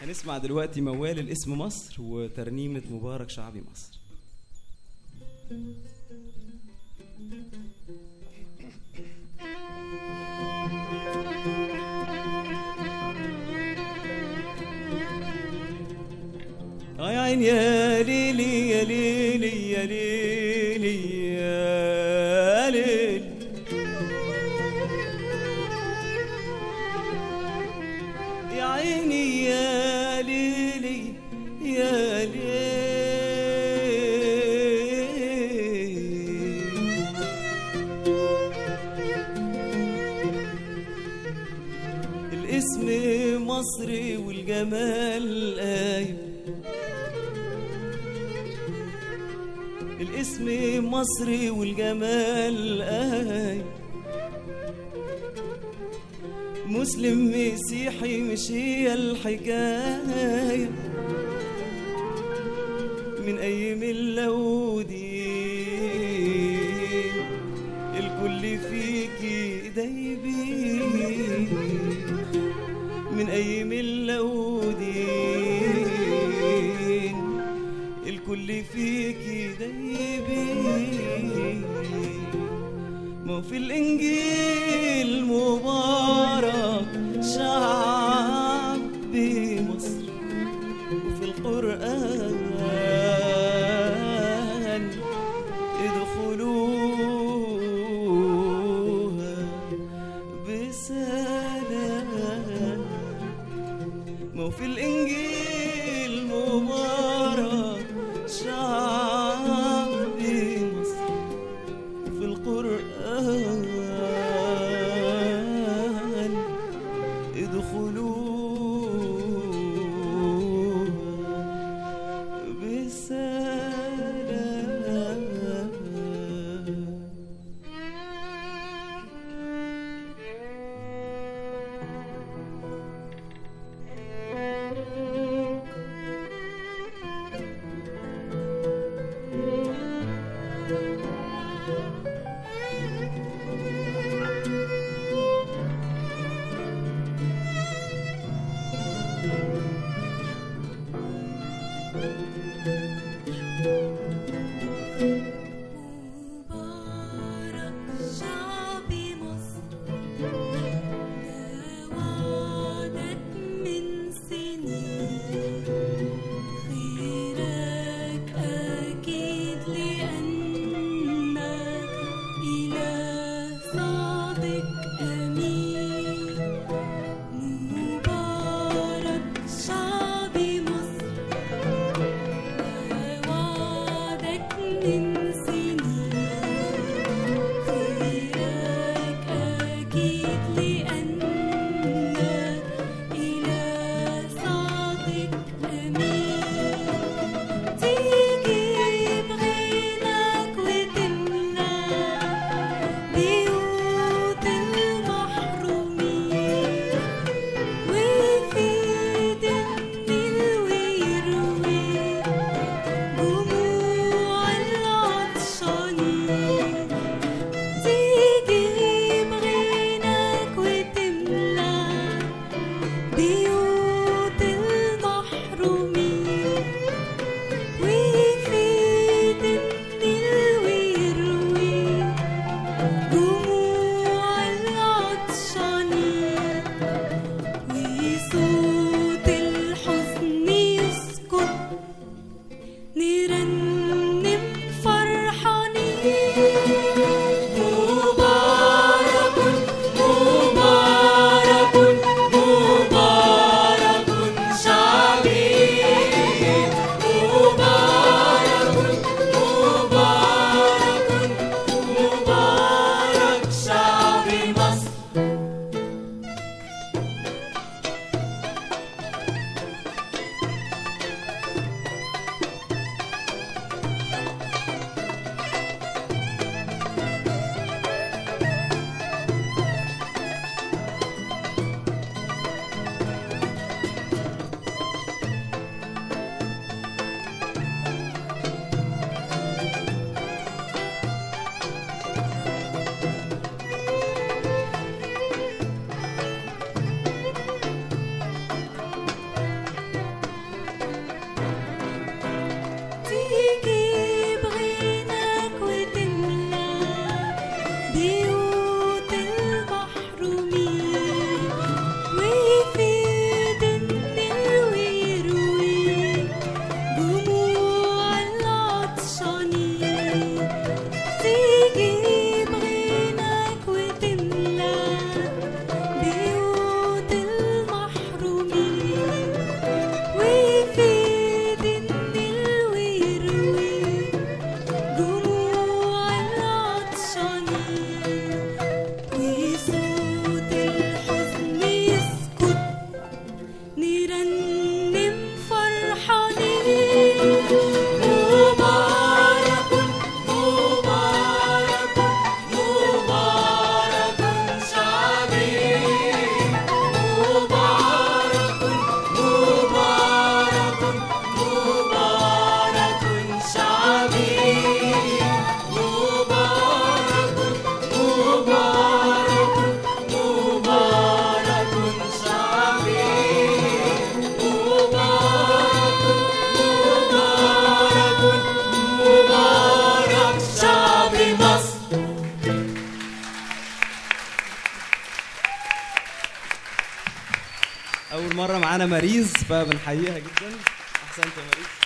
هنسمع دلوقتي موال الاسم مصر وترنيمة مبارك شعبي مصر آه يا عين يا ليلي يا ليلي يا ليلي يا ليلي يا عيني يا ليلي يا ليلي الاسم مصري والجمال قايم الاسم مصري والجمال قايم مسلم مسيحي مش هي الحكاية من أي ملة ودين الكل فيكي دايبين من أي ملة ودين الكل فيكي دايبين ما في الإنجيل مبارك شعب مصر وفي القرآن ادخلوها بسلام ما في الإنجيل مبارك شعب مصر في القرآن ادخلوها بسلام مبارك شعب مصر وعدت من سنين خيرك أكيد لأنك إله صادق أمين مبارك شعب مصر اول مره معانا ماريز فبنحييها جدا احسنت يا ماريز